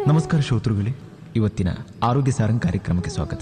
ನಮಸ್ಕಾರ ಶ್ರೋತೃಗಳೇ ಇವತ್ತಿನ ಆರೋಗ್ಯ ಸಾರಂಗ್ ಕಾರ್ಯಕ್ರಮಕ್ಕೆ ಸ್ವಾಗತ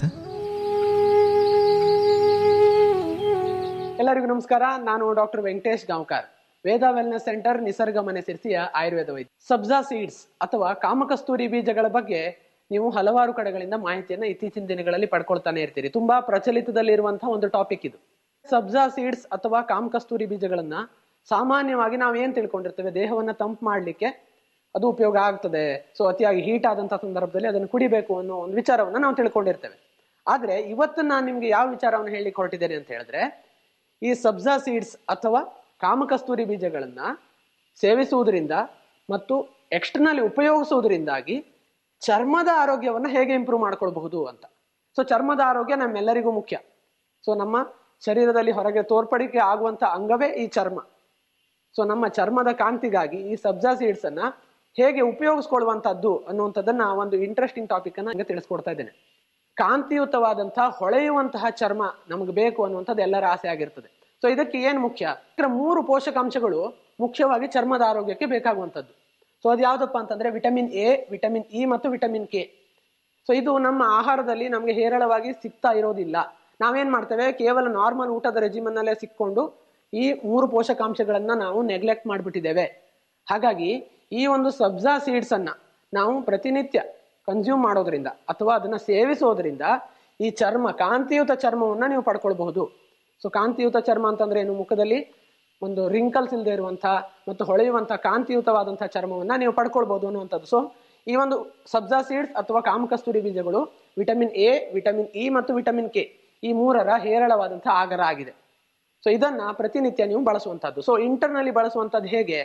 ಎಲ್ಲರಿಗೂ ನಮಸ್ಕಾರ ನಾನು doctor Venkatesh Gaonkar Veda wellness centre Nisarga Mane ಸಿರ್ಸಿಯ Ayurveda ವೈದ್ಯ ಸಬ್ಜಾ ಸೀಡ್ಸ್ ಅಥವಾ ಕಾಮಕಸ್ತೂರಿ ಬೀಜಗಳ ಬಗ್ಗೆ ನೀವು ಹಲವಾರು ಕಡೆಗಳಿಂದ ಮಾಹಿತಿಯನ್ನ ಇತ್ತೀಚಿನ ದಿನಗಳಲ್ಲಿ ಪಡ್ಕೊಳ್ತಾನೆ ಇರ್ತೀರಿ ತುಂಬಾ ಪ್ರಚಲಿತದಲ್ಲಿರುವಂತಹ ಒಂದು ಟಾಪಿಕ್ ಇದು ಸಬ್ಜಾ ಸೀಡ್ಸ್ ಅಥವಾ ಕಾಮಕಸ್ತೂರಿ ಬೀಜಗಳನ್ನ ಸಾಮಾನ್ಯವಾಗಿ ನಾವು ಏನ್ ತಿಳ್ಕೊಂಡಿರ್ತೇವೆ ದೇಹವನ್ನ ತಂಪು ಮಾಡ್ಲಿಕ್ಕೆ ಅದು ಉಪಯೋಗ ಆಗ್ತದೆ ಸೊ ಅತಿಯಾಗಿ ಹೀಟ್ ಆದಂತಹ ಸಂದರ್ಭದಲ್ಲಿ ಅದನ್ನು ಕುಡಿಬೇಕು ಅನ್ನೋ ಒಂದು ವಿಚಾರವನ್ನ ನಾವು ತಿಳ್ಕೊಂಡಿರ್ತೇವೆ ಆದ್ರೆ ಇವತ್ತು ನಾನು ನಿಮ್ಗೆ ಯಾವ ವಿಚಾರವನ್ನು ಹೇಳಿ ಹೊರಟಿದ್ದೇನೆ ಅಂತ ಹೇಳಿದ್ರೆ ಈ ಸಬ್ಜಾ ಸೀಡ್ಸ್ ಅಥವಾ ಕಾಮಕಸ್ತೂರಿ ಬೀಜಗಳನ್ನ ಸೇವಿಸುವುದರಿಂದ ಮತ್ತು ಎಕ್ಸ್ಟರ್ನಲಿ ಉಪಯೋಗಿಸುವುದರಿಂದಾಗಿ ಚರ್ಮದ ಆರೋಗ್ಯವನ್ನ ಹೇಗೆ ಇಂಪ್ರೂವ್ ಮಾಡ್ಕೊಳ್ಬಹುದು ಅಂತ ಸೊ ಚರ್ಮದ ಆರೋಗ್ಯ ನಮ್ಮೆಲ್ಲರಿಗೂ ಮುಖ್ಯ ಸೊ ನಮ್ಮ ಶರೀರದಲ್ಲಿ ಹೊರಗೆ ತೋರ್ಪಡಿಕೆ ಆಗುವಂತ ಅಂಗವೇ ಈ ಚರ್ಮ ಸೊ ನಮ್ಮ ಚರ್ಮದ ಕಾಂತಿಗಾಗಿ ಈ ಸಬ್ಜಾ ಸೀಡ್ಸ್ ಅನ್ನ ಹೇಗೆ ಉಪಯೋಗಿಸ್ಕೊಳ್ಳುವಂತದ್ದು ಅನ್ನುವಂಥದ್ದನ್ನ ಒಂದು ಇಂಟ್ರೆಸ್ಟಿಂಗ್ ಟಾಪಿಕ್ ಅನ್ನ ನಿಮಗೆ ತಿಳಿಸ್ಕೊಡ್ತಾ ಇದ್ದೇನೆ ಕಾಂತಿಯುತವಾದಂತಹ ಹೊಳೆಯುವಂತಹ ಚರ್ಮ ನಮಗೆ ಬೇಕು ಅನ್ನುವಂಥದ್ದು ಎಲ್ಲರ ಆಸೆ ಆಗಿರ್ತದೆ ಸೊ ಇದಕ್ಕೆ ಏನ್ ಮುಖ್ಯ ಇದರ ಮೂರು ಪೋಷಕಾಂಶಗಳು ಮುಖ್ಯವಾಗಿ ಚರ್ಮದ ಆರೋಗ್ಯಕ್ಕೆ ಬೇಕಾಗುವಂಥದ್ದು ಸೊ ಅದು ಯಾವ್ದಪ್ಪ ಅಂತಂದ್ರೆ ವಿಟಮಿನ್ ಎ ವಿಟಮಿನ್ ಇ ಮತ್ತು ವಿಟಮಿನ್ ಕೆ ಸೊ ಇದು ನಮ್ಮ ಆಹಾರದಲ್ಲಿ ನಮಗೆ ಹೇರಳವಾಗಿ ಸಿಗ್ತಾ ಇರೋದಿಲ್ಲ ನಾವೇನ್ ಮಾಡ್ತೇವೆ ಕೇವಲ ನಾರ್ಮಲ್ ಊಟದ ರೆಜಿಮನ್ ಅಲ್ಲೇ ಸಿಕ್ಕೊಂಡು ಈ ಮೂರು ಪೋಷಕಾಂಶಗಳನ್ನ ನಾವು ನೆಗ್ಲೆಕ್ಟ್ ಮಾಡಿಬಿಟ್ಟಿದ್ದೇವೆ ಹಾಗಾಗಿ ಈ ಒಂದು ಸಬ್ಜಾ ಸೀಡ್ಸ್ ಅನ್ನ ನಾವು ಪ್ರತಿನಿತ್ಯ ಕನ್ಸ್ಯೂಮ್ ಮಾಡೋದ್ರಿಂದ ಅಥವಾ ಅದನ್ನ ಸೇವಿಸೋದ್ರಿಂದ ಈ ಚರ್ಮ ಕಾಂತಿಯುತ ಚರ್ಮವನ್ನ ನೀವು ಪಡ್ಕೊಳ್ಬಹುದು ಸೊ ಕಾಂತಿಯುತ ಚರ್ಮ ಅಂತಂದ್ರೆ ಏನು ಮುಖದಲ್ಲಿ ಒಂದು ರಿಂಕಲ್ಸ್ ಇಲ್ಲದೆ ಇರುವಂತಹ ಮತ್ತು ಹೊಳೆಯುವಂತಹ ಕಾಂತಿಯುತವಾದಂತಹ ಚರ್ಮವನ್ನ ನೀವು ಪಡ್ಕೊಳ್ಬಹುದು ಅನ್ನುವಂಥದ್ದು ಸೊ ಈ ಒಂದು ಸಬ್ಜಾ ಸೀಡ್ಸ್ ಅಥವಾ ಕಾಮಕಸ್ತೂರಿ ಬೀಜಗಳು ವಿಟಮಿನ್ ಎ ವಿಟಮಿನ್ ಇ ಮತ್ತು ವಿಟಮಿನ್ ಕೆ ಈ ಮೂರರ ಹೇರಳವಾದಂತಹ ಆಗರ ಆಗಿದೆ ಸೊ ಇದನ್ನ ಪ್ರತಿನಿತ್ಯ ನೀವು ಬಳಸುವಂತದ್ದು ಸೊ ಇಂಟರ್ನಲ್ಲಿ ಬಳಸುವಂತದ್ದು ಹೇಗೆ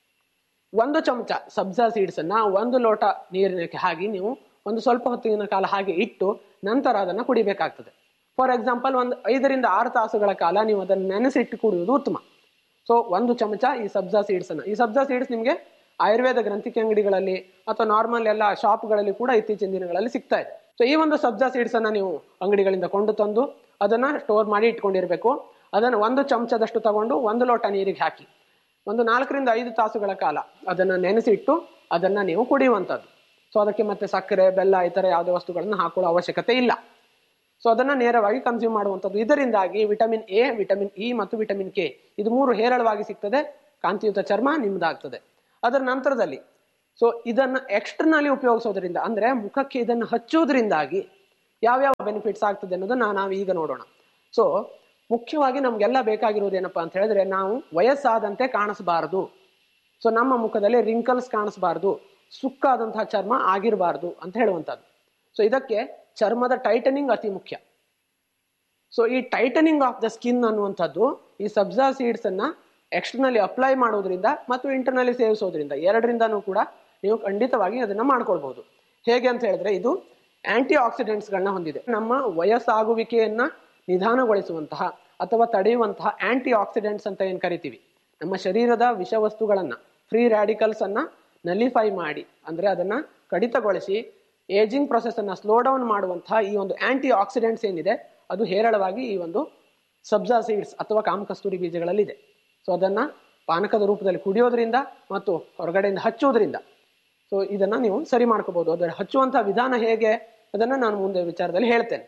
ಒಂದು ಚಮಚ ಸಬ್ಜಾ ಸೀಡ್ಸ್ ಅನ್ನ ಒಂದು ಲೋಟ ನೀರಿನಕ್ಕೆ ಹಾಕಿ ನೀವು ಒಂದು ಸ್ವಲ್ಪ ಹೊತ್ತಿನ ಕಾಲ ಹಾಗೆ ಇಟ್ಟು ನಂತರ ಅದನ್ನ ಕುಡಿಬೇಕಾಗ್ತದೆ ಫಾರ್ ಎಕ್ಸಾಂಪಲ್ ಒಂದು ಐದರಿಂದ ಆರು ತಾಸುಗಳ ಕಾಲ ನೀವು ಅದನ್ನು ನೆನೆಸಿಟ್ಟು ಕುಡಿಯುವುದು ಉತ್ತಮ ಸೊ ಒಂದು ಚಮಚ ಈ ಸಬ್ಜಾ ಸೀಡ್ಸ್ ಅನ್ನ ಈ ಸಬ್ಜಾ ಸೀಡ್ಸ್ ನಿಮಗೆ ಆಯುರ್ವೇದ ಗ್ರಂಥಿಕೆ ಅಂಗಡಿಗಳಲ್ಲಿ ಅಥವಾ ನಾರ್ಮಲ್ ಎಲ್ಲ ಶಾಪ್ಗಳಲ್ಲಿ ಕೂಡ ಇತ್ತೀಚಿನ ದಿನಗಳಲ್ಲಿ ಸಿಗ್ತಾ ಇದೆ ಸೊ ಈ ಒಂದು ಸಬ್ಜಾ ಸೀಡ್ಸ್ ಅನ್ನ ನೀವು ಅಂಗಡಿಗಳಿಂದ ಕೊಂಡು ತಂದು ಅದನ್ನ ಸ್ಟೋರ್ ಮಾಡಿ ಇಟ್ಕೊಂಡಿರ್ಬೇಕು ಅದನ್ನು ಒಂದು ಚಮಚದಷ್ಟು ತಗೊಂಡು ಒಂದು ಲೋಟ ನೀರಿಗೆ ಹಾಕಿ ಒಂದು ನಾಲ್ಕರಿಂದ ಐದು ತಾಸುಗಳ ಕಾಲ ಅದನ್ನ ನೆನೆಸಿಟ್ಟು ಅದನ್ನ ನೀವು ಕುಡಿಯುವಂಥದ್ದು ಸೊ ಅದಕ್ಕೆ ಮತ್ತೆ ಸಕ್ಕರೆ ಬೆಲ್ಲ ಈ ತರ ಯಾವುದೇ ವಸ್ತುಗಳನ್ನ ಹಾಕೊಳ್ಳೋ ಅವಶ್ಯಕತೆ ಇಲ್ಲ ಸೊ ಅದನ್ನ ನೇರವಾಗಿ ಕನ್ಸ್ಯೂಮ್ ಮಾಡುವಂಥದ್ದು ಇದರಿಂದಾಗಿ ವಿಟಮಿನ್ ಎ ವಿಟಮಿನ್ ಇ ಮತ್ತು ವಿಟಮಿನ್ ಕೆ ಇದು ಮೂರು ಹೇರಳವಾಗಿ ಸಿಗ್ತದೆ ಕಾಂತಿಯುತ ಚರ್ಮ ನಿಮ್ದಾಗ್ತದೆ ಅದರ ನಂತರದಲ್ಲಿ ಸೊ ಇದನ್ನ ಎಕ್ಸ್ಟರ್ನಲಿ ಉಪಯೋಗಿಸೋದ್ರಿಂದ ಅಂದ್ರೆ ಮುಖಕ್ಕೆ ಇದನ್ನು ಹಚ್ಚುವುದರಿಂದಾಗಿ ಯಾವ್ಯಾವ ಬೆನಿಫಿಟ್ಸ್ ಆಗ್ತದೆ ಅನ್ನೋದನ್ನ ನಾವು ಈಗ ನೋಡೋಣ ಸೊ ಮುಖ್ಯವಾಗಿ ನಮ್ಗೆಲ್ಲ ಬೇಕಾಗಿರೋದು ಏನಪ್ಪಾ ಅಂತ ಹೇಳಿದ್ರೆ ನಾವು ವಯಸ್ಸಾದಂತೆ ಕಾಣಿಸಬಾರದು ಸೊ ನಮ್ಮ ಮುಖದಲ್ಲಿ ರಿಂಕಲ್ಸ್ ಕಾಣಿಸಬಾರದು ಸುಕ್ಕಾದಂತಹ ಚರ್ಮ ಆಗಿರಬಾರ್ದು ಅಂತ ಹೇಳುವಂಥದ್ದು ಸೊ ಇದಕ್ಕೆ ಚರ್ಮದ ಟೈಟನಿಂಗ್ ಅತಿ ಮುಖ್ಯ ಸೊ ಈ ಟೈಟನಿಂಗ್ ಆಫ್ ದ ಸ್ಕಿನ್ ಅನ್ನುವಂಥದ್ದು ಈ ಸಬ್ಜಾ ಸೀಡ್ಸ್ ಅನ್ನ ಎಕ್ಸ್ಟರ್ನಲಿ ಅಪ್ಲೈ ಮಾಡೋದ್ರಿಂದ ಮತ್ತು ಇಂಟರ್ನಲಿ ಸೇವಿಸೋದ್ರಿಂದ ಎರಡರಿಂದನೂ ಕೂಡ ನೀವು ಖಂಡಿತವಾಗಿ ಅದನ್ನ ಮಾಡ್ಕೊಳ್ಬಹುದು ಹೇಗೆ ಅಂತ ಹೇಳಿದ್ರೆ ಇದು ಆಂಟಿ ಆಕ್ಸಿಡೆಂಟ್ಸ್ಗಳನ್ನ ಹೊಂದಿದೆ ನಮ್ಮ ವಯಸ್ಸಾಗುವಿಕೆಯನ್ನ ನಿಧಾನಗೊಳಿಸುವಂತಹ ಅಥವಾ ತಡೆಯುವಂತಹ ಆಂಟಿ ಆಕ್ಸಿಡೆಂಟ್ಸ್ ಅಂತ ಏನ್ ಕರಿತೀವಿ ನಮ್ಮ ಶರೀರದ ವಿಷವಸ್ತುಗಳನ್ನ ಫ್ರೀ ರ್ಯಾಡಿಕಲ್ಸ್ ಅನ್ನ ನಲಿಫೈ ಮಾಡಿ ಅಂದ್ರೆ ಅದನ್ನ ಕಡಿತಗೊಳಿಸಿ ಏಜಿಂಗ್ ಪ್ರೊಸೆಸ್ ಅನ್ನ ಸ್ಲೋ ಡೌನ್ ಮಾಡುವಂತಹ ಈ ಒಂದು ಆಂಟಿ ಆಕ್ಸಿಡೆಂಟ್ಸ್ ಏನಿದೆ ಅದು ಹೇರಳವಾಗಿ ಈ ಒಂದು ಸಬ್ಜಾ ಸೀಡ್ಸ್ ಅಥವಾ ಕಾಮಕಸ್ತೂರಿ ಬೀಜಗಳಲ್ಲಿ ಇದೆ ಸೊ ಅದನ್ನ ಪಾನಕದ ರೂಪದಲ್ಲಿ ಕುಡಿಯೋದ್ರಿಂದ ಮತ್ತು ಹೊರಗಡೆಯಿಂದ ಹಚ್ಚೋದ್ರಿಂದ ಸೊ ಇದನ್ನ ನೀವು ಸರಿ ಮಾಡ್ಕೋಬಹುದು ಅದರ ಹಚ್ಚುವಂತಹ ವಿಧಾನ ಹೇಗೆ ಅದನ್ನ ನಾನು ಮುಂದೆ ವಿಚಾರದಲ್ಲಿ ಹೇಳ್ತೇನೆ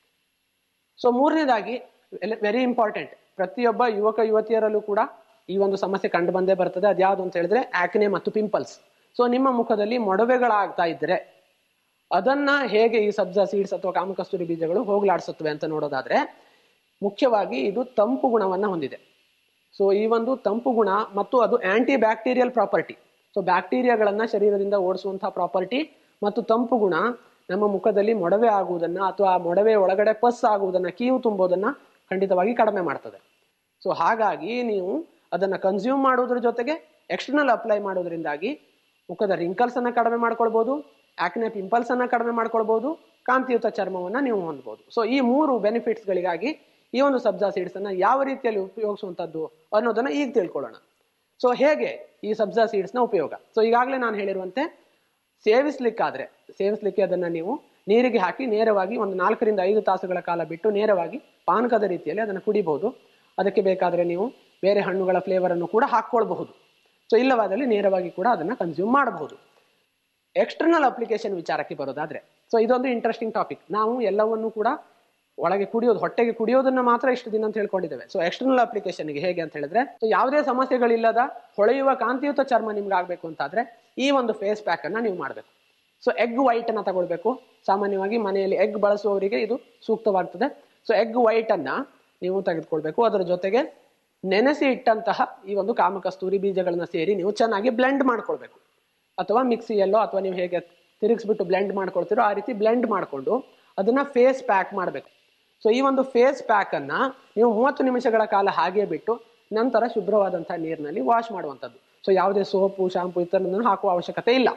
ಸೊ ಮೂರನೇದಾಗಿ ವೆರಿ ಇಂಪಾರ್ಟೆಂಟ್ ಪ್ರತಿಯೊಬ್ಬ ಯುವಕ ಯುವತಿಯರಲ್ಲೂ ಕೂಡ ಈ ಒಂದು ಸಮಸ್ಯೆ ಕಂಡು ಬಂದೇ ಬರ್ತದೆ ಅದ್ಯಾವುದು ಅಂತ ಹೇಳಿದ್ರೆ ಆಕ್ನೆ ಮತ್ತು ಪಿಂಪಲ್ಸ್ ಸೊ ನಿಮ್ಮ ಮುಖದಲ್ಲಿ ಮೊಡವೆಗಳಾಗ್ತಾ ಇದ್ರೆ ಅದನ್ನ ಹೇಗೆ ಈ ಸಬ್ಜಾ ಸೀಡ್ಸ್ ಅಥವಾ ಕಾಮಕಸ್ತೂರಿ ಬೀಜಗಳು ಹೋಗ್ಲಾಡಿಸುತ್ತವೆ ಅಂತ ನೋಡೋದಾದ್ರೆ ಮುಖ್ಯವಾಗಿ ಇದು ತಂಪು ಗುಣವನ್ನ ಹೊಂದಿದೆ ಸೊ ಈ ಒಂದು ತಂಪು ಗುಣ ಮತ್ತು ಅದು ಆಂಟಿ ಬ್ಯಾಕ್ಟೀರಿಯಲ್ ಪ್ರಾಪರ್ಟಿ ಸೊ ಬ್ಯಾಕ್ಟೀರಿಯಾಗಳನ್ನ ಶರೀರದಿಂದ ಓಡಿಸುವಂತಹ ಪ್ರಾಪರ್ಟಿ ಮತ್ತು ತಂಪು ಗುಣ ನಮ್ಮ ಮುಖದಲ್ಲಿ ಮೊಡವೆ ಆಗುವುದನ್ನ ಅಥವಾ ಆ ಮೊಡವೆ ಒಳಗಡೆ ಪಸ್ ಆಗುವುದನ್ನ ಕೀವು ತುಂಬೋದನ್ನ ಖಂಡಿತವಾಗಿ ಕಡಿಮೆ ಮಾಡ್ತದೆ ಸೊ ಹಾಗಾಗಿ ನೀವು ಅದನ್ನ ಕನ್ಸ್ಯೂಮ್ ಮಾಡೋದ್ರ ಜೊತೆಗೆ ಎಕ್ಸ್ಟರ್ನಲ್ ಅಪ್ಲೈ ಮಾಡೋದ್ರಿಂದಾಗಿ ಮುಖದ ರಿಂಕಲ್ಸ್ ಅನ್ನ ಕಡಿಮೆ ಮಾಡ್ಕೊಳ್ಬಹುದು ಆಕ್ನೆ ಪಿಂಪಲ್ಸ್ ಅನ್ನ ಕಡಿಮೆ ಮಾಡ್ಕೊಳ್ಬಹುದು ಕಾಂತಿಯುತ ಚರ್ಮವನ್ನ ನೀವು ಹೊಂದಬಹುದು ಸೊ ಈ ಮೂರು ಬೆನಿಫಿಟ್ಸ್ ಗಳಿಗಾಗಿ ಈ ಒಂದು ಸಬ್ಜಾ ಸೀಡ್ಸ್ ಅನ್ನ ಯಾವ ರೀತಿಯಲ್ಲಿ ಉಪಯೋಗಿಸುವಂತದ್ದು ಅನ್ನೋದನ್ನ ಈಗ ತಿಳ್ಕೊಳ್ಳೋಣ ಸೊ ಹೇಗೆ ಈ ಸಬ್ಜಾ ಸೀಡ್ಸ್ ನ ಉಪಯೋಗ ಸೊ ಈಗಾಗಲೇ ನಾನು ಹೇಳಿರುವಂತೆ ಸೇವಿಸ್ಲಿಕ್ಕಾದ್ರೆ ಸೇವಿಸ್ಲಿಕ್ಕೆ ಅದನ್ನ ನೀವು ನೀರಿಗೆ ಹಾಕಿ ನೇರವಾಗಿ ಒಂದು ನಾಲ್ಕರಿಂದ ಐದು ತಾಸುಗಳ ಕಾಲ ಬಿಟ್ಟು ನೇರವಾಗಿ ಪಾನಕದ ರೀತಿಯಲ್ಲಿ ಅದನ್ನು ಕುಡಿಬಹುದು ಅದಕ್ಕೆ ಬೇಕಾದ್ರೆ ನೀವು ಬೇರೆ ಹಣ್ಣುಗಳ ಫ್ಲೇವರ್ ಅನ್ನು ಕೂಡ ಹಾಕೊಳ್ಬಹುದು ಸೊ ಇಲ್ಲವಾದಲ್ಲಿ ನೇರವಾಗಿ ಕೂಡ ಅದನ್ನ ಕನ್ಸ್ಯೂಮ್ ಮಾಡಬಹುದು ಎಕ್ಸ್ಟರ್ನಲ್ ಅಪ್ಲಿಕೇಶನ್ ವಿಚಾರಕ್ಕೆ ಬರೋದಾದ್ರೆ ಸೊ ಇದೊಂದು ಇಂಟ್ರೆಸ್ಟಿಂಗ್ ಟಾಪಿಕ್ ನಾವು ಎಲ್ಲವನ್ನು ಕೂಡ ಒಳಗೆ ಕುಡಿಯೋದು ಹೊಟ್ಟೆಗೆ ಕುಡಿಯೋದನ್ನ ಮಾತ್ರ ಇಷ್ಟು ದಿನ ಅಂತ ಹೇಳ್ಕೊಂಡಿದ್ದೇವೆ ಸೊ ಎಕ್ಸ್ಟರ್ನಲ್ ಅಪ್ಲಿಕೇಶನ್ಗೆ ಹೇಗೆ ಅಂತ ಹೇಳಿದ್ರೆ ಸೊ ಯಾವುದೇ ಸಮಸ್ಯೆಗಳಿಲ್ಲದ ಹೊಳೆಯುವ ಕಾಂತಿಯುತ ಚರ್ಮ ನಿಮ್ಗೆ ಆಗ್ಬೇಕು ಅಂತಾದ್ರೆ ಈ ಒಂದು ಫೇಸ್ ಪ್ಯಾಕ್ ಅನ್ನ ನೀವು ಮಾಡಬೇಕು ಸೊ ಎಗ್ ವೈಟ್ ಅನ್ನ ತಗೊಳ್ಬೇಕು ಸಾಮಾನ್ಯವಾಗಿ ಮನೆಯಲ್ಲಿ ಎಗ್ ಬಳಸುವವರಿಗೆ ಇದು ಸೂಕ್ತವಾಗ್ತದೆ ಸೊ ಎಗ್ ವೈಟ್ ಅನ್ನ ನೀವು ತೆಗೆದುಕೊಳ್ಬೇಕು ಅದರ ಜೊತೆಗೆ ನೆನೆಸಿ ಇಟ್ಟಂತಹ ಈ ಒಂದು ಕಾಮಕಸ್ತೂರಿ ಬೀಜಗಳನ್ನ ಸೇರಿ ನೀವು ಚೆನ್ನಾಗಿ ಬ್ಲೆಂಡ್ ಮಾಡ್ಕೊಳ್ಬೇಕು ಅಥವಾ ಮಿಕ್ಸಿಯಲ್ಲೋ ಅಥವಾ ನೀವು ಹೇಗೆ ತಿರುಗಿಸ್ಬಿಟ್ಟು ಬ್ಲೆಂಡ್ ಮಾಡ್ಕೊಳ್ತೀರೋ ಆ ರೀತಿ ಬ್ಲೆಂಡ್ ಮಾಡಿಕೊಂಡು ಅದನ್ನ ಫೇಸ್ ಪ್ಯಾಕ್ ಮಾಡಬೇಕು ಸೊ ಈ ಒಂದು ಫೇಸ್ ಪ್ಯಾಕ್ ಅನ್ನ ನೀವು ಮೂವತ್ತು ನಿಮಿಷಗಳ ಕಾಲ ಹಾಗೆ ಬಿಟ್ಟು ನಂತರ ಶುಭ್ರವಾದಂತಹ ನೀರಿನಲ್ಲಿ ವಾಶ್ ಮಾಡುವಂಥದ್ದು ಸೊ ಯಾವುದೇ ಸೋಪು ಶಾಂಪು ಇತರದನ್ನು ಹಾಕುವ ಅವಶ್ಯಕತೆ ಇಲ್ಲ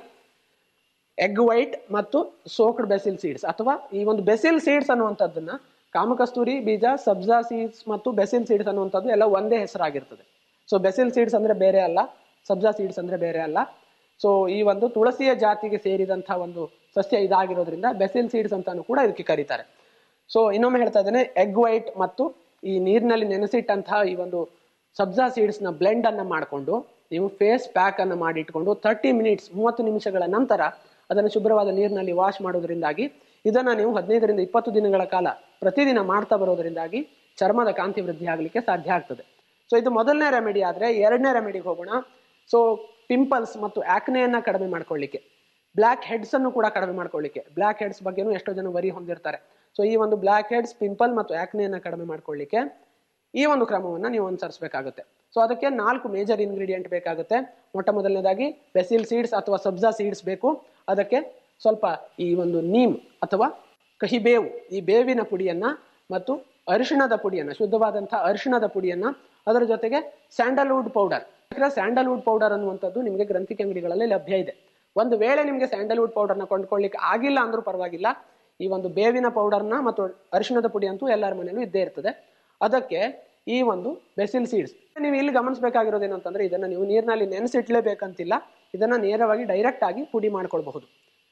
ಎಗ್ ವೈಟ್ ಮತ್ತು ಸೋಕ್ಡ್ ಬೆಸಿಲ್ ಸೀಡ್ಸ್ ಅಥವಾ ಈ ಒಂದು ಬೆಸಿಲ್ ಸೀಡ್ಸ್ ಅನ್ನುವಂಥದ್ದನ್ನ ಕಾಮಕಸ್ತೂರಿ ಬೀಜ ಸಬ್ಜಾ ಸೀಡ್ಸ್ ಮತ್ತು ಬೆಸಿಲ್ ಸೀಡ್ಸ್ ಅನ್ನುವಂಥದ್ದು ಎಲ್ಲ ಒಂದೇ ಹೆಸರಾಗಿರ್ತದೆ ಸೊ ಬೆಸಿಲ್ ಸೀಡ್ಸ್ ಅಂದ್ರೆ ಬೇರೆ ಅಲ್ಲ ಸಬ್ಜಾ ಸೀಡ್ಸ್ ಅಂದ್ರೆ ಬೇರೆ ಅಲ್ಲ ಸೊ ಈ ಒಂದು ತುಳಸಿಯ ಜಾತಿಗೆ ಸೇರಿದಂತಹ ಒಂದು ಸಸ್ಯ ಇದಾಗಿರೋದ್ರಿಂದ ಬೆಸಿಲ್ ಸೀಡ್ಸ್ ಅಂತಾನು ಕೂಡ ಇದಕ್ಕೆ ಕರೀತಾರೆ ಸೊ ಇನ್ನೊಮ್ಮೆ ಹೇಳ್ತಾ ಇದ್ದೇನೆ ಎಗ್ ವೈಟ್ ಮತ್ತು ಈ ನೀರಿನಲ್ಲಿ ನೆನೆಸಿಟ್ಟಂತಹ ಈ ಒಂದು ಸಬ್ಜಾ ಸೀಡ್ಸ್ ನ ಬ್ಲೆಂಡ್ ಅನ್ನ ಮಾಡಿಕೊಂಡು ನೀವು ಫೇಸ್ ಪ್ಯಾಕ್ ಅನ್ನ ಮಾಡಿ ಇಟ್ಕೊಂಡು ತರ್ಟಿ ಮಿನಿಟ್ಸ್ ಮೂವತ್ತು ನಿಮಿಷಗಳ ನಂತರ ಅದನ್ನು ಶುಭ್ರವಾದ ನೀರಿನಲ್ಲಿ ವಾಶ್ ಮಾಡೋದ್ರಿಂದಾಗಿ ಇದನ್ನ ನೀವು ಹದಿನೈದರಿಂದ ಇಪ್ಪತ್ತು ದಿನಗಳ ಕಾಲ ಪ್ರತಿದಿನ ಮಾಡ್ತಾ ಬರೋದ್ರಿಂದಾಗಿ ಚರ್ಮದ ಕಾಂತಿ ವೃದ್ಧಿ ಆಗಲಿಕ್ಕೆ ಸಾಧ್ಯ ಆಗ್ತದೆ ಸೊ ಇದು ಮೊದಲನೇ ರೆಮಿಡಿ ಆದ್ರೆ ಎರಡನೇ ರೆಮಿಡಿಗೆ ಹೋಗೋಣ ಸೊ ಪಿಂಪಲ್ಸ್ ಮತ್ತು ಆಕ್ನೆಯನ್ನ ಕಡಿಮೆ ಮಾಡ್ಕೊಳ್ಳಿಕ್ಕೆ ಬ್ಲ್ಯಾಕ್ ಹೆಡ್ಸ್ ಅನ್ನು ಕೂಡ ಕಡಿಮೆ ಮಾಡ್ಕೊಳ್ಳಿಕ್ಕೆ ಬ್ಲ್ಯಾಕ್ ಹೆಡ್ಸ್ ಬಗ್ಗೆನೂ ಎಷ್ಟೋ ಜನ ವರಿ ಹೊಂದಿರ್ತಾರೆ ಸೊ ಈ ಒಂದು ಬ್ಲ್ಯಾಕ್ ಹೆಡ್ಸ್ ಪಿಂಪಲ್ ಮತ್ತು ಆಕ್ನೆಯನ್ನ ಕಡಿಮೆ ಮಾಡ್ಕೊಳ್ಳಿಕ್ಕೆ ಈ ಒಂದು ಕ್ರಮವನ್ನ ನೀವು ಅನುಸರಿಸಬೇಕಾಗುತ್ತೆ ಸೊ ಅದಕ್ಕೆ ನಾಲ್ಕು ಮೇಜರ್ ಇಂಗ್ರೀಡಿಯೆಂಟ್ ಬೇಕಾಗುತ್ತೆ ಮೊಟ್ಟ ಮೊದಲನೇದಾಗಿ ಬೆಸಿಲ್ ಸೀಡ್ಸ್ ಅಥವಾ ಸಬ್ಜಾ ಸೀಡ್ಸ್ ಬೇಕು ಅದಕ್ಕೆ ಸ್ವಲ್ಪ ಈ ಒಂದು ನೀಮ್ ಅಥವಾ ಕಹಿ ಬೇವು ಈ ಬೇವಿನ ಪುಡಿಯನ್ನ ಮತ್ತು ಅರಿಶಿಣದ ಪುಡಿಯನ್ನ ಶುದ್ಧವಾದಂತಹ ಅರಿಶಿಣದ ಪುಡಿಯನ್ನ ಅದರ ಜೊತೆಗೆ ಸ್ಯಾಂಡಲ್ವುಡ್ ಪೌಡರ್ ಸ್ಯಾಂಡಲ್ವುಡ್ ಪೌಡರ್ ಅನ್ನುವಂಥದ್ದು ನಿಮಗೆ ಗ್ರಂಥಿಕೆ ಅಂಗಡಿಗಳಲ್ಲಿ ಲಭ್ಯ ಇದೆ ಒಂದು ವೇಳೆ ನಿಮಗೆ ಸ್ಯಾಂಡಲ್ವುಡ್ ಪೌಡರ್ನ ಕೊಂಡ್ಕೊಳ್ಳಿಕ್ಕೆ ಆಗಿಲ್ಲ ಅಂದ್ರೂ ಪರವಾಗಿಲ್ಲ ಈ ಒಂದು ಬೇವಿನ ಪೌಡರ್ನ ಮತ್ತು ಅರಿಶಿಣದ ಪುಡಿ ಅಂತೂ ಎಲ್ಲರ ಮನೆಯಲ್ಲೂ ಇದ್ದೇ ಇರ್ತದೆ ಅದಕ್ಕೆ ಈ ಒಂದು ಬೆಸಿಲ್ ಸೀಡ್ಸ್ ನೀವು ಇಲ್ಲಿ ಗಮನಿಸಬೇಕಾಗಿರೋದು ಏನಂತಂದ್ರೆ ಇದನ್ನ ನೀವು ನೀರಿನಲ್ಲಿ ನೆನೆಸಿಟ್ಲೇಬೇಕಂತಿಲ್ಲ ಇದನ್ನ ನೇರವಾಗಿ ಡೈರೆಕ್ಟ್ ಆಗಿ ಪುಡಿ ಮಾಡ್ಕೊಳ್ಬಹುದು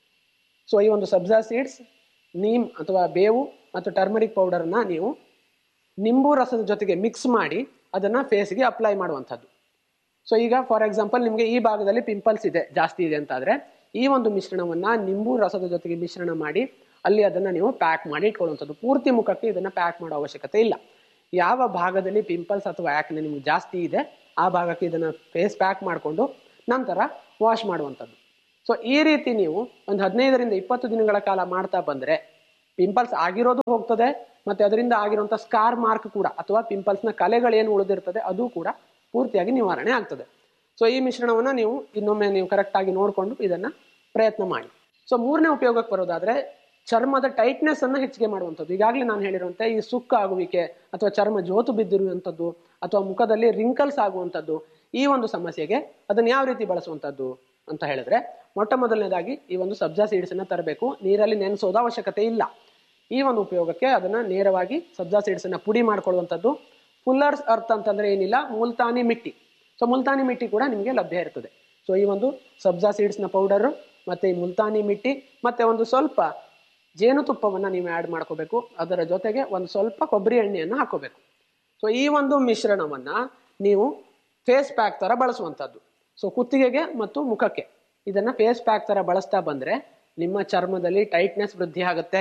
ಸೊ ಈ ಒಂದು ಸಬ್ಜಾ ಸೀಡ್ಸ್ ನೀಮ್ ಅಥವಾ ಬೇವು ಮತ್ತು ಟರ್ಮರಿಕ್ ಪೌಡರ್ನ ನೀವು ನಿಂಬು ರಸದ ಜೊತೆಗೆ ಮಿಕ್ಸ್ ಮಾಡಿ ಅದನ್ನ ಫೇಸ್ಗೆ ಅಪ್ಲೈ ಮಾಡುವಂಥದ್ದು ಸೊ ಈಗ ಫಾರ್ ಎಕ್ಸಾಂಪಲ್ ನಿಮಗೆ ಈ ಭಾಗದಲ್ಲಿ ಪಿಂಪಲ್ಸ್ ಇದೆ ಜಾಸ್ತಿ ಇದೆ ಅಂತಾದ್ರೆ ಈ ಒಂದು ಮಿಶ್ರಣವನ್ನ ನಿಂಬು ರಸದ ಜೊತೆಗೆ ಮಿಶ್ರಣ ಮಾಡಿ ಅಲ್ಲಿ ಅದನ್ನ ನೀವು ಪ್ಯಾಕ್ ಮಾಡಿ ಇಟ್ಕೊಳ್ಳುವಂಥದ್ದು ಪೂರ್ತಿ ಮುಖಕ್ಕೆ ಇದನ್ನ ಪ್ಯಾಕ್ ಮಾಡೋ ಅವಶ್ಯಕತೆ ಇಲ್ಲ ಯಾವ ಭಾಗದಲ್ಲಿ ಪಿಂಪಲ್ಸ್ ಅಥವಾ ಆಕ್ನೆ ನಿಮ್ಗೆ ಜಾಸ್ತಿ ಇದೆ ಆ ಭಾಗಕ್ಕೆ ಇದನ್ನ ಫೇಸ್ ಪ್ಯಾಕ್ ಮಾಡಿಕೊಂಡು ನಂತರ ವಾಶ್ ಮಾಡುವಂಥದ್ದು ಸೊ ಈ ರೀತಿ ನೀವು ಒಂದು ಹದಿನೈದರಿಂದ ಇಪ್ಪತ್ತು ದಿನಗಳ ಕಾಲ ಮಾಡ್ತಾ ಬಂದ್ರೆ ಪಿಂಪಲ್ಸ್ ಆಗಿರೋದು ಹೋಗ್ತದೆ ಮತ್ತೆ ಅದರಿಂದ ಆಗಿರುವಂತ ಸ್ಕಾರ್ ಮಾರ್ಕ್ ಕೂಡ ಅಥವಾ ಪಿಂಪಲ್ಸ್ ನ ಕಲೆಗಳೇನು ಉಳಿದಿರ್ತದೆ ಅದು ಕೂಡ ಪೂರ್ತಿಯಾಗಿ ನಿವಾರಣೆ ಆಗ್ತದೆ ಸೊ ಈ ಮಿಶ್ರಣವನ್ನ ನೀವು ಇನ್ನೊಮ್ಮೆ ನೀವು ಕರೆಕ್ಟ್ ಆಗಿ ನೋಡಿಕೊಂಡು ಇದನ್ನ ಪ್ರಯತ್ನ ಮಾಡಿ ಸೊ ಮೂರನೇ ಉಪಯೋಗಕ್ಕೆ ಬರೋದಾದ್ರೆ ಚರ್ಮದ ಟೈಟ್ನೆಸ್ ಅನ್ನ ಹೆಚ್ಚಿಗೆ ಮಾಡುವಂಥದ್ದು ಈಗಾಗಲೇ ನಾನು ಹೇಳಿರುವಂತೆ ಈ ಸುಕ್ಕ ಆಗುವಿಕೆ ಅಥವಾ ಚರ್ಮ ಜೋತು ಬಿದ್ದಿರುವಂಥದ್ದು ಅಥವಾ ಮುಖದಲ್ಲಿ ರಿಂಕಲ್ಸ್ ಆಗುವಂಥದ್ದು ಈ ಒಂದು ಸಮಸ್ಯೆಗೆ ಅದನ್ನ ಯಾವ ರೀತಿ ಬಳಸುವಂಥದ್ದು ಅಂತ ಹೇಳಿದ್ರೆ ಮೊಟ್ಟ ಮೊದಲನೇದಾಗಿ ಈ ಒಂದು ಸಬ್ಜಾ ಸೀಡ್ಸ್ ಅನ್ನ ತರಬೇಕು ನೀರಲ್ಲಿ ನೆನೆಸೋದು ಅವಶ್ಯಕತೆ ಇಲ್ಲ ಈ ಒಂದು ಉಪಯೋಗಕ್ಕೆ ಅದನ್ನ ನೇರವಾಗಿ ಸಬ್ಜಾ ಸೀಡ್ಸ್ ಅನ್ನ ಪುಡಿ ಮಾಡ್ಕೊಳ್ಳುವಂಥದ್ದು ಫುಲ್ಲರ್ಸ್ ಅರ್ತ್ ಅಂತಂದ್ರೆ ಏನಿಲ್ಲ ಮುಲ್ತಾನಿ ಮಿಟ್ಟಿ ಸೊ ಮುಲ್ತಾನಿ ಮಿಟ್ಟಿ ಕೂಡ ನಿಮಗೆ ಲಭ್ಯ ಇರ್ತದೆ ಸೊ ಈ ಒಂದು ಸಬ್ಜಾ ಸೀಡ್ಸ್ ನ ಪೌಡರ್ ಮತ್ತೆ ಈ ಮುಲ್ತಾನಿ ಮಿಟ್ಟಿ ಮತ್ತೆ ಒಂದು ಸ್ವಲ್ಪ ಜೇನುತುಪ್ಪವನ್ನ ನೀವು ಆ್ಯಡ್ ಮಾಡ್ಕೋಬೇಕು ಅದರ ಜೊತೆಗೆ ಒಂದು ಸ್ವಲ್ಪ ಕೊಬ್ಬರಿ ಎಣ್ಣೆಯನ್ನು ಹಾಕೋಬೇಕು ಸೊ ಈ ಒಂದು ಮಿಶ್ರಣವನ್ನ ನೀವು ಫೇಸ್ ಪ್ಯಾಕ್ ತರ ಬಳಸುವಂಥದ್ದು ಸೊ ಕುತ್ತಿಗೆಗೆ ಮತ್ತು ಮುಖಕ್ಕೆ ಇದನ್ನ ಫೇಸ್ ಪ್ಯಾಕ್ ತರ ಬಳಸ್ತಾ ಬಂದ್ರೆ ನಿಮ್ಮ ಚರ್ಮದಲ್ಲಿ ಟೈಟ್ನೆಸ್ ವೃದ್ಧಿ ಆಗುತ್ತೆ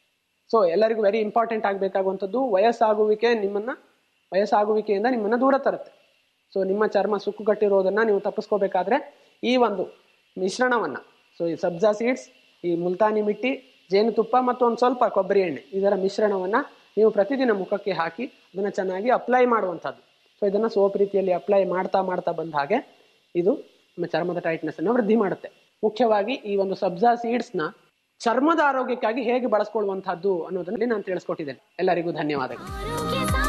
ಸೊ ಎಲ್ಲರಿಗೂ ವೆರಿ ಇಂಪಾರ್ಟೆಂಟ್ ಆಗಬೇಕಾಗುವಂಥದ್ದು ವಯಸ್ಸಾಗುವಿಕೆ ನಿಮ್ಮನ್ನ ವಯಸ್ಸಾಗುವಿಕೆಯಿಂದ ನಿಮ್ಮನ್ನ ದೂರ ತರುತ್ತೆ ಸೊ ನಿಮ್ಮ ಚರ್ಮ ಸುಕ್ಕುಗಟ್ಟಿರೋದನ್ನ ನೀವು ತಪ್ಪಿಸ್ಕೋಬೇಕಾದ್ರೆ ಈ ಒಂದು ಮಿಶ್ರಣವನ್ನ ಸೊ ಈ ಸಬ್ಜಾ ಸೀಡ್ಸ್ ಈ ಮುಲ್ತಾನಿ ಮಿಟ್ಟಿ ಜೇನುತುಪ್ಪ ಮತ್ತು ಒಂದು ಸ್ವಲ್ಪ ಕೊಬ್ಬರಿ ಎಣ್ಣೆ ಇದರ ಮಿಶ್ರಣವನ್ನ ನೀವು ಪ್ರತಿದಿನ ಮುಖಕ್ಕೆ ಹಾಕಿ ಅದನ್ನ ಚೆನ್ನಾಗಿ ಅಪ್ಲೈ ಮಾಡುವಂಥದ್ದು ಸೊ ಇದನ್ನ ಸೋಪ್ ರೀತಿಯಲ್ಲಿ ಅಪ್ಲೈ ಮಾಡ್ತಾ ಮಾಡ್ತಾ ಬಂದ ಹಾಗೆ ಇದು ನಮ್ಮ ಚರ್ಮದ ಟೈಟ್ನೆಸ್ ಅನ್ನು ವೃದ್ಧಿ ಮಾಡುತ್ತೆ ಮುಖ್ಯವಾಗಿ ಈ ಒಂದು ಸಬ್ಜಾ ಸೀಡ್ಸ್ ನ ಚರ್ಮದ ಆರೋಗ್ಯಕ್ಕಾಗಿ ಹೇಗೆ ಬಳಸ್ಕೊಳ್ಳುವಂತಹದ್ದು ಅನ್ನೋದರಲ್ಲಿ ನಾನು ತಿಳಿಸ್ಕೊಟ್ಟಿದ್ದೇನೆ ಎಲ್ಲರಿಗೂ ಧನ್ಯವಾದಗಳು